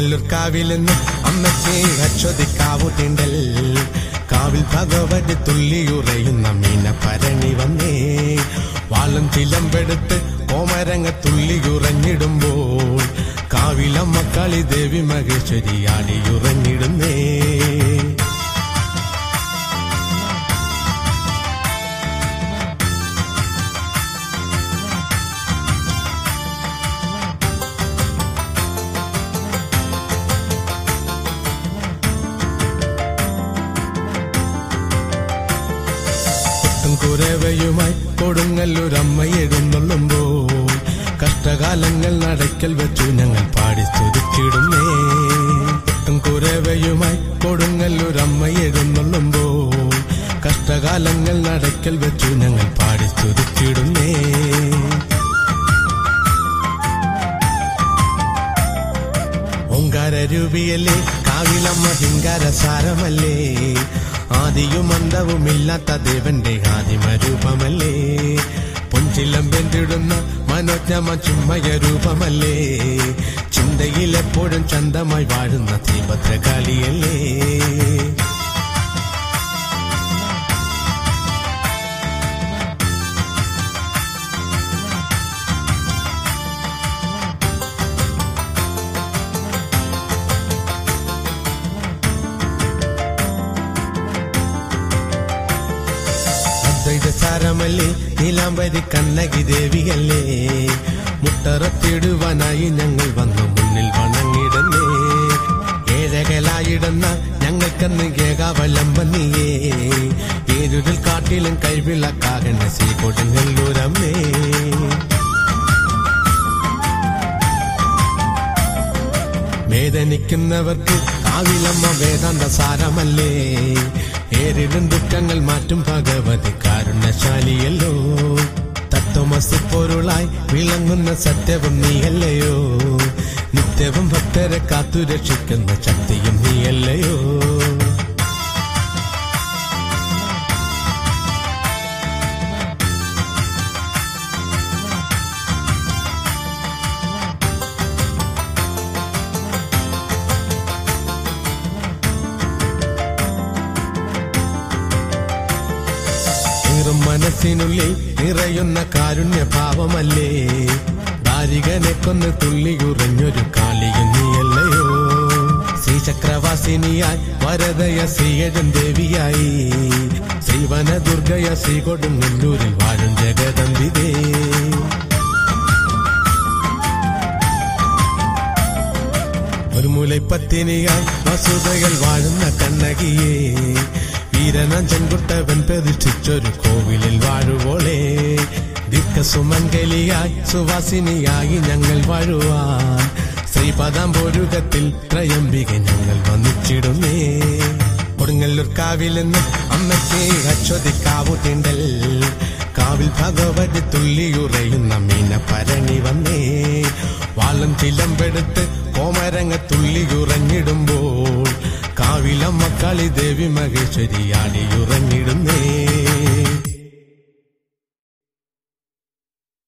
കൊടുങ്ങല്ലൂർ കാവിൽ നിന്ന് അമ്മയ്ക്ക് അശ്വതിക്കാവു തിണ്ടൽ കാവിൽ ഭഗവതി തുള്ളിയുറയുന്ന മീന പരണി വന്നേ വാളും ചിലമ്പെടുത്ത് കോമരങ്ങ തുള്ളിയുറഞ്ഞിടുമ്പോൾ കാവിലമ്മ കളി ദേവി മഹേശ്വരി ആടിയുറഞ്ഞിടുന്നേ കുത്തും കുരവയുമായി കൊടുങ്ങല്ലൂരമ്മ എഴുന്നള്ളുമ്പോൾ കഷ്ടകാലങ്ങൾ നടക്കൽ വെച്ചു ഞങ്ങൾ പാടി സ്തുതിച്ചിടുന്നേ കുത്തും കുരവയുമായി കൊടുങ്ങല്ലൂരമ്മ എഴുന്നള്ളുമ്പോൾ കഷ്ടകാലങ്ങൾ നടക്കൽ വെച്ചു ഞങ്ങൾ പാടി സ്തുതിച്ചിടുന്നേ ഓങ്കാര രൂപിയല്ലേ കാവിലമ്മ ഹിങ്കാര സാരമല്ലേ ആദിയും അന്തവുമില്ലാത്ത ദേവന്റെ ആദിമ രൂപമല്ലേ പൊഞ്ചിലം വെന്തിടുന്ന മനോജ്ഞമ ചുമ്മയ രൂപമല്ലേ ചിന്തയിൽ എപ്പോഴും ചന്തമായി വാഴുന്ന ശ്രീഭദ്രകാളിയല്ലേ അദ്വൈതസാരമല്ലേ നീലാംബരി കണ്ണകി ദേവിയല്ലേ മുട്ടറത്തിടുവാനായി ഞങ്ങൾ വന്നു മുന്നിൽ വണങ്ങിടുന്നേ ഏഴകലായിടുന്ന ഞങ്ങൾക്കെന്ന് ഏകാവലംബന്നിയേ ഏരുരിൽ കാട്ടിലും കൈവിളക്കാകണ ശ്രീ കൊടുങ്ങല്ലൂരമ്മേ വേദനിക്കുന്നവർക്ക് കാവിലമ്മ വേദാന്ത സാരമല്ലേ ഏറിടും ദുഃഖങ്ങൾ മാറ്റും ഭഗവതി കാരുണ്യശാലിയല്ലോ തത്വമസി പൊരുളായി വിളങ്ങുന്ന സത്യവും നീയല്ലയോ നിത്യവും ഭക്തരെ കാത്തു രക്ഷിക്കുന്ന ശക്തിയും നീയല്ലയോ ഏറും മനസ്സിനുള്ളിൽ നിറയുന്ന കാരുണ്യഭാവമല്ലേ ദാരികനെ കൊന്ന് തുള്ളിയുറഞ്ഞൊരു കാളിയും നീയല്ലയോ ശ്രീചക്രവാസിനിയായി വരദയ ശ്രീയജൻ ദേവിയായി ശ്രീവന ദുർഗയ ശ്രീ കൊടുങ്ങല്ലൂരിൽ വാഴും ജഗദന്തിതേ ഒരു മുലൈപ്പത്തിനിയായി വസുതകൾ വാഴുന്ന കണ്ണകിയെ വീരനഞ്ചൻകുട്ടവൻ പ്രതിഷ്ഠിച്ചൊരു കോവിലിൽ വാഴുവോളെ ദിക്കസുമംഗലിയായി സുവാസിനിയായി ഞങ്ങൾ വാഴുവാൻ ശ്രീപദാംബോരുഗത്തിൽ ത്രയംബിക ഞങ്ങൾ വന്നിച്ചിടുന്നേ കൊടുങ്ങല്ലൂർ കാവിൽ നിന്ന് അമ്മയ്ക്ക് അശ്വതിക്കാവു തിണ്ടൽ കാവിൽ ഭഗവതി തുള്ളിയുറയുന്ന മീന പരണി വന്നേ വാളും ചിലമ്പെടുത്ത് കോമരങ്ങ തുള്ളിയുറഞ്ഞിടുമ്പോൾ കാവിലമ്മ കളി ദേവി മഹേശ്വരി ആടിയുറഞ്ഞിടുന്നു